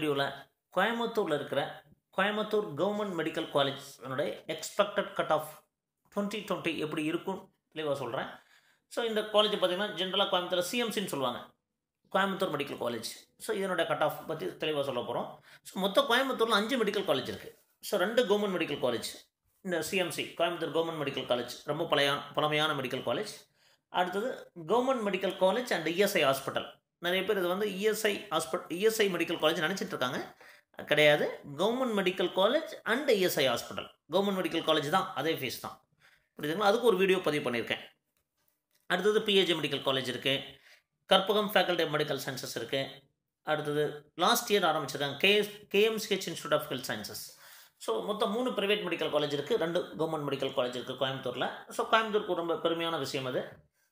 வீடியோவில் கோயம்புத்தூரில் இருக்கிற கோயம்புத்தூர் கவர்மெண்ட் மெடிக்கல் காலேஜ் அதனுடைய expected cut off twenty twenty எப்படி இருக்கும் தெளிவாக சொல்கிறேன் ஸோ இந்த காலேஜ் பார்த்தீங்கன்னா ஜென்ரலாக கோயம்புத்தூர் சிஎம்சின்னு சொல்லுவாங்க கோயம்புத்தூர் மெடிக்கல் காலேஜ் ஸோ இதனுடைய கட் ஆஃப் பற்றி தெளிவாக சொல்ல போகிறோம் ஸோ மொத்தம் கோயம்புத்தூரில் அஞ்சு மெடிக்கல் காலேஜ் இருக்குது ஸோ ரெண்டு கவர்மெண்ட் மெடிக்கல் காலேஜ் இந்த CMC Coimbatore government medical college ரொம்ப பழைய பழமையான மெடிக்கல் காலேஜ் அடுத்தது government medical college and ESI hospital நிறைய பேர் இது வந்து ESI hospital ESI medical college நினச்சிட்டு இருக்காங்க கிடையாது government medical college and ESI hospital government medical college தான் அதே ஃபீஸ் தான் புரியுதுங்களா அதுக்கு ஒரு வீடியோ பதிவு பண்ணியிருக்கேன் அடுத்தது பிஹெச்சி மெடிக்கல் காலேஜ் இருக்குது Karpagam faculty of medical sciences இருக்குது அடுத்தது லாஸ்ட் இயர் ஆரம்பிச்சிருக்காங்க KS KMCH institute of health sciences so மொத்தம் மூணு ப்ரைவேட் மெடிக்கல் காலேஜ் இருக்குது ரெண்டு கவர்மெண்ட் மெடிக்கல் காலேஜ் இருக்குது கோயம்புத்தூரில் ஸோ கோயம்புத்தூருக்கு ரொம்ப பெருமையான விஷயம் அது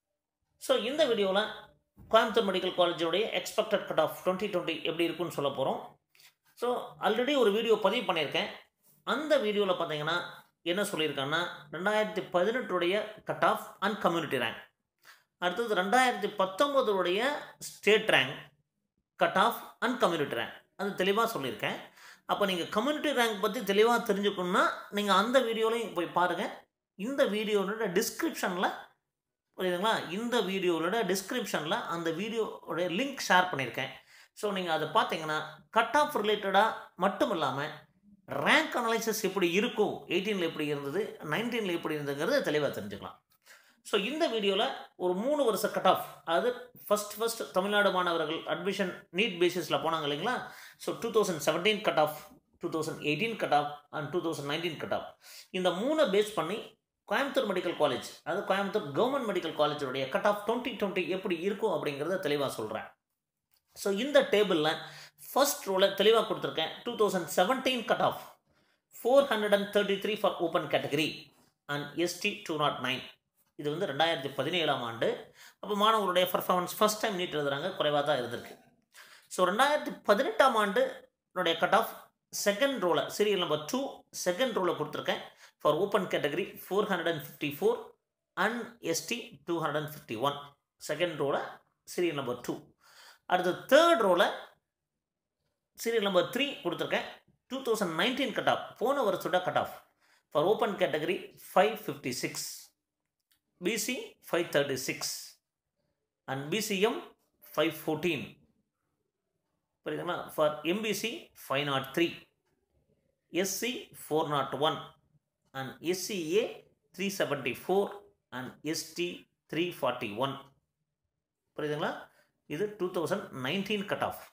ஸோ இந்த வீடியோவில் கோயம்புத்தூர் மெடிக்கல் காலேஜோடைய expected cut off twenty twenty எப்படி இருக்குன்னு சொல்ல போகிறோம் ஸோ ஆல்ரெடி ஒரு வீடியோ பதிவு பண்ணியிருக்கேன் அந்த வீடியோவில் பார்த்தீங்கன்னா என்ன சொல்லியிருக்காங்கன்னா ரெண்டாயிரத்தி பதினெட்டுடைய cut off and community rank அடுத்தது ரெண்டாயிரத்தி பத்தொம்போதுடைய state rank cut off and community rank அது தெளிவாக சொல்லியிருக்கேன் அப்போ நீங்கள் கம்யூனிட்டி ரேங்க் பற்றி தெளிவாக தெரிஞ்சுக்கணுன்னா நீங்கள் அந்த வீடியோலையும் போய் பாருங்கள் இந்த வீடியோவோட டிஸ்கிரிப்ஷனில் புரியுதுங்களா இந்த வீடியோவோட டிஸ்கிரிப்ஷனில் அந்த வீடியோடைய லிங்க் ஷேர் பண்ணியிருக்கேன் ஸோ நீங்கள் அதை பார்த்தீங்கன்னா கட் ஆஃப் ரிலேட்டடாக மட்டும் இல்லாமல் ரேங்க் அனலைசிஸ் எப்படி இருக்கும் எயிட்டீனில் எப்படி இருந்தது நைன்டீனில் எப்படி இருந்ததுங்கிறத தெளிவாக தெரிஞ்சுக்கலாம் ஸோ இந்த வீடியோவில் ஒரு மூணு வருஷ கட் ஆஃப் அதாவது ஃபஸ்ட் ஃபஸ்ட் தமிழ்நாடு மாணவர்கள் அட்மிஷன் நீட் பேசிஸில் போனாங்க இல்லைங்களா so two thousand seventeen cut off two thousand eighteen cut off and two thousand nineteen cut off இந்த மூணை பேஸ் பண்ணி கோயம்புத்தூர் மெடிக்கல் காலேஜ் அதாவது கோயம்புத்தூர் கவர்மெண்ட் மெடிக்கல் காலேஜோடைய கட் ஆஃப் டுவெண்ட்டி டுவெண்ட்டி எப்படி இருக்கும் அப்படிங்கிறத தெளிவாக சொல்கிறேன் ஸோ இந்த டேபிளில் ஃபர்ஸ்ட் ரோவில் தெளிவாக கொடுத்துருக்கேன் two thousand seventeen cut off four hundred and thirty three for open category and ST two nought nine இது வந்து ரெண்டாயிரத்தி பதினேழாம் ஆண்டு அப்போ மாணவர்களுடைய பர்ஃபார்மன்ஸ் ஃபஸ்ட் டைம் நீட் எழுதுறாங்க குறைவாக தான் இருந்திருக்கு ஸோ ரெண்டாயிரத்தி பதினெட்டாம் ஆண்டு கட் ஆஃப் செகண்ட் ரோவில் சீரியல் நம்பர் டூ செகண்ட் ரோவில் கொடுத்துருக்கேன் for open category four hundred and fifty four and ST two hundred and fifty one second ரோவில் சீரியல் நம்பர் டூ அடுத்து தேர்ட் ரோவில் சீரியல் நம்பர் த்ரீ கொடுத்துருக்கேன் two thousand nineteen cut off போன வருஷத்தோட cut off for open category five fifty six BC five thirty six and BCM five fourteen புரியுதுங்களா for MBC five nought three SC four nought one and SCA three seventy four and ST three forty one புரியுதுங்களா இது two thousand nineteen cut off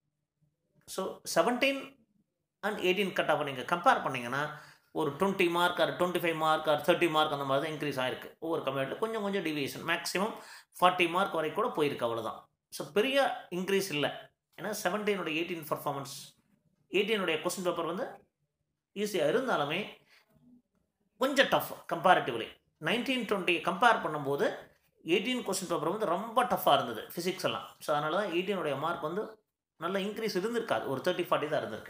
so seventeen and eighteen cut off நீங்கள் compare பண்ணிங்கன்னா ஒரு twenty mark or twenty five mark or thirty mark அந்த மாதிரி தான் increase ஆயிருக்கு ஒவ்வொரு கம்பேரிட்டில் கொஞ்சம் கொஞ்சம் டிவியேஷன் மேக்ஸிமம் ஃபார்ட்டி மார்க் வரைக்கும் கூட போயிருக்கு அவ்வளோதான் ஸோ பெரிய இன்க்ரீஸ் இல்லை ஏன்னா செவன்டீனோட எயிட்டீன் பர்ஃபார்மன்ஸ் எயிட்டீனுடைய கொஸ்டின் பேப்பர் வந்து ஈஸியாக இருந்தாலுமே கொஞ்சம் tough comparatively nineteen twenty compare பண்ணும்போது எயிட்டீன் கொஸ்டின் பேப்பர் வந்து ரொம்ப டஃப்பாக இருந்தது ஃபிசிக்ஸ் எல்லாம் ஸோ அதனால தான் எயிட்டீனுடைய மார்க் வந்து நல்ல இன்க்ரீஸ் இருந்திருக்காது ஒரு தேர்ட்டி ஃபார்ட்டி தான் இருந்திருக்கு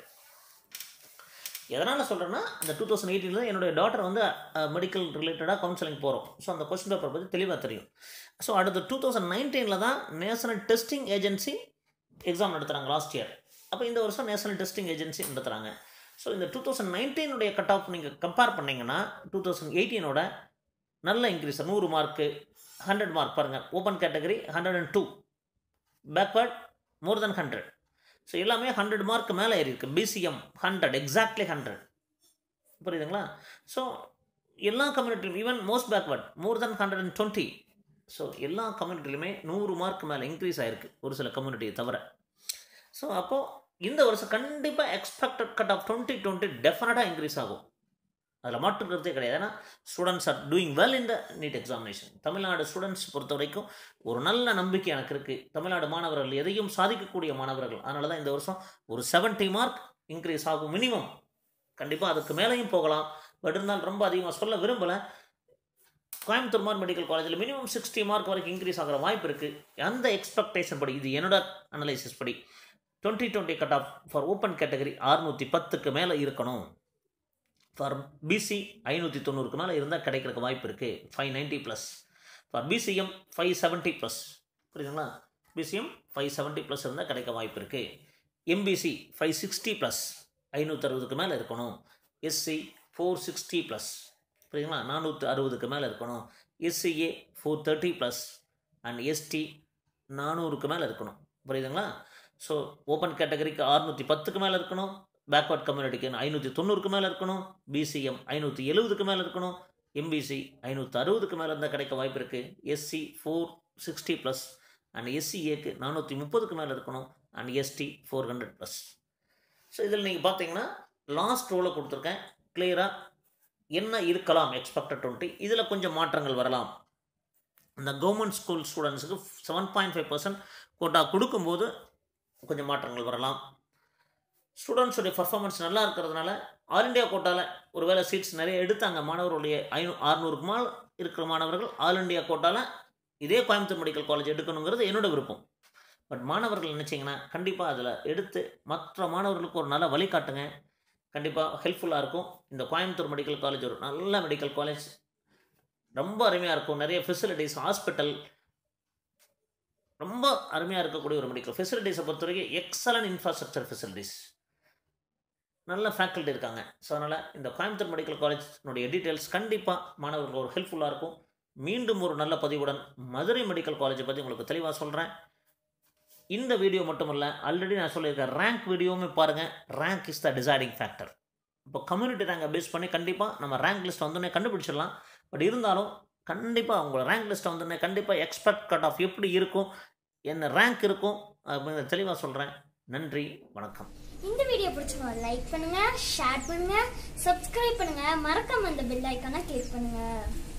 எதனால் சொல்கிறேன்னா இந்த டூ தௌசண்ட் எயிட்டீனில் என்னுடைய டாட்டர் வந்து மெடிக்கல் ரிலேட்டடாக கவுன்சிலிங் போகிறோம் ஸோ அந்த கொஸ்டின் பேப்பர் பற்றி தெளிவாக தெரியும் ஸோ அடுத்து டூ தௌசண்ட் நைன்டீனில் தான் நேஷனல் டெஸ்டிங் ஏஜென்சி எக்ஸாம் நடத்துகிறாங்க லாஸ்ட் இயர் அப்போ இந்த வருஷம் நேஷனல் டெஸ்டிங் ஏஜென்சி நடத்துகிறாங்க ஸோ இந்த டூ தௌசண்ட் நைன்டீனுடைய கட் ஆஃப் நீங்கள் கம்பேர் பண்ணிங்கன்னா டூ தௌசண்ட் எயிட்டீனோட நல்ல இன்க்ரீஸ் நூறு மார்க்கு ஹண்ட்ரட் மார்க் பாருங்கள் open category hundred and two backward more than hundred so எல்லாமே ஹண்ட்ரட் மார்க் மேலே ஏறி இருக்கு பிசிஎம் ஹண்ட்ரட் எக்ஸாக்ட்லி ஹண்ட்ரட் புரியுதுங்களா ஸோ எல்லா கம்யூனிட்டிலும் even most backward more than hundred and twenty so எல்லா கம்யூனிட்டிலுமே நூறு மார்க் மேலே இன்க்ரீஸ் ஆகிருக்கு ஒரு சில கம்யூனிட்டியை தவிர ஸோ அப்போது இந்த வருஷம் கண்டிப்பாக expected cut off twenty twenty டெஃபினட்டாக இன்க்ரீஸ் ஆகும் அதில் மாற்றுக்கிறதே கிடையாது ஏன்னா students are doing well in the NEET examination Tamil Nadu students பொறுத்த வரைக்கும் ஒரு நல்ல நம்பிக்கை எனக்கு இருக்குது தமிழ்நாடு மாணவர்கள் எதையும் சாதிக்கக்கூடிய மாணவர்கள் அதனால தான் இந்த வருஷம் ஒரு செவன்ட்டி மார்க் இன்க்ரீஸ் ஆகும் மினிமம் கண்டிப்பாக அதுக்கு மேலேயும் போகலாம் பட் இருந்தால் ரொம்ப அதிகமாக சொல்ல விரும்பலை கோயம்புத்தூர் மார்க் மெடிக்கல் காலேஜில் மினிமம் சிக்ஸ்டி மார்க் வரைக்கும் இன்க்ரீஸ் ஆகிற வாய்ப்பு இருக்குது அந்த எக்ஸ்பெக்டேஷன் படி இது என்னோட அனலைசிஸ் படி twenty twenty cut off for open category அறுநூற்றி பத்துக்கு மேலே இருக்கணும் ஃபார் பிசி ஐநூற்றி தொண்ணூறுக்கு மேலே இருந்தால் கிடைக்கிறக்கு வாய்ப்பு இருக்குது five ninety plus for BCM five seventy plus புரியுதுங்களா பிசிஎம் ஃபைவ் செவன்ட்டி ப்ளஸ் இருந்தால் கிடைக்க வாய்ப்பு இருக்குது எம்பிசி ஃபைவ் சிக்ஸ்டி ப்ளஸ் ஐநூற்றறுபதுக்கு மேலே இருக்கணும் எஸ்சி ஃபோர் சிக்ஸ்டி ப்ளஸ் புரியுதுங்களா நானூற்று அறுபதுக்கு மேலே இருக்கணும் SCA four thirty plus and ST நானூறுக்கு மேலே இருக்கணும் புரியுதுங்களா ஸோ ஓப்பன் கேட்டகரிக்கு அறுநூற்றி பத்துக்கு மேலே இருக்கணும் பேக்வர்ட் கம்யூனிட்டிக்கு ஐநூற்றி தொண்ணூறுக்கு மேலே இருக்கணும் பிசிஎம் ஐநூற்றி எழுபதுக்கு மேலே இருக்கணும் எம்பிசி ஐநூற்றி அறுபதுக்கு மேலே இருந்தால் கிடைக்க வாய்ப்பு இருக்குது SC four sixty plus and எஸ்சிஏக்கு நானூற்றி முப்பதுக்கு மேலே இருக்கணும் and ST four hundred plus so இதில் நீங்கள் பார்த்தீங்கன்னா லாஸ்ட் ரோவில் கொடுத்துருக்கேன் கிளியராக என்ன இருக்கலாம் எக்ஸ்பெக்டட் டுவெண்ட்டி இதில் கொஞ்சம் மாற்றங்கள் வரலாம் இந்த கவர்மெண்ட் ஸ்கூல் ஸ்டூடெண்ட்ஸுக்கு seven point five percent quota கொடுக்கும்போது கொஞ்சம் மாற்றங்கள் வரலாம் ஸ்டூடெண்ட்ஸுடைய பர்ஃபார்மன்ஸ் நல்லா இருக்கிறதுனால ஆல் இண்டியா கோட்டாவில் ஒருவேளை சீட்ஸ் நிறைய எடுத்தாங்க மாணவர்களுடைய ஐநூ அறுநூறுக்கு மேல் இருக்கிற மாணவர்கள் ஆல் இண்டியா கோட்டாவில் இதே கோயம்புத்தூர் மெடிக்கல் காலேஜ் எடுக்கணுங்கிறது என்னோட விருப்பம் பட் மாணவர்கள் நினச்சிங்கன்னா கண்டிப்பாக அதில் எடுத்து மற்ற மாணவர்களுக்கு ஒரு நல்ல வழிகாட்டுங்க கண்டிப்பாக ஹெல்ப்ஃபுல்லாக இருக்கும் இந்த கோயம்புத்தூர் மெடிக்கல் காலேஜ் ஒரு நல்ல மெடிக்கல் காலேஜ் ரொம்ப அருமையாக இருக்கும் நிறைய ஃபெசிலிட்டிஸ் ஹாஸ்பிட்டல் ரொம்ப அருமையாக இருக்கக்கூடிய ஒரு மெடிக்கல் ஃபெசிலிட்டிஸை பொறுத்த வரைக்கும் எக்ஸலன்ட் இன்ஃப்ராஸ்ட்ரக்சர் ஃபெசிலிட்டிஸ் நல்ல ஃபேக்கல்ட்டி இருக்காங்க ஸோ அதனால் இந்த கோயம்புத்தூர் மெடிக்கல் காலேஜ்னுடைய டீட்டெயில்ஸ் கண்டிப்பாக மாணவர்களுக்கு ஒரு ஹெல்ப்ஃபுல்லாக இருக்கும் மீண்டும் ஒரு நல்ல பதிவுடன் மதுரை மெடிக்கல் காலேஜை பற்றி உங்களுக்கு தெளிவாக சொல்கிறேன் இந்த வீடியோ மட்டுமல்ல ஆல்ரெடி நான் சொல்லியிருக்கேன் ரேங்க் வீடியோவுமே பாருங்கள் rank is the deciding factor இப்போ கம்யூனிட்டி ரேங்கை பேஸ் பண்ணி கண்டிப்பாக நம்ம ரேங்க் லிஸ்ட் வந்தோடனே கண்டுபிடிச்சிடலாம் பட் இருந்தாலும் கண்டிப்பாக உங்களோட ரேங்க் லிஸ்ட் வந்தோடனே கண்டிப்பாக எக்ஸ்பெக்ட் கட் ஆஃப் எப்படி இருக்கும் என்ன ரேங்க் இருக்கும் அப்படின்னு தெளிவாக சொல்கிறேன் நன்றி வணக்கம் இந்த வீடியோ பிடிச்சிருக்கோம் லைக் பண்ணுங்க ஷேர் பண்ணுங்க சப்ஸ்கிரைப் பண்ணுங்க மறக்காம அந்த பெல் ஐக்கானை கிளிக் பண்ணுங்க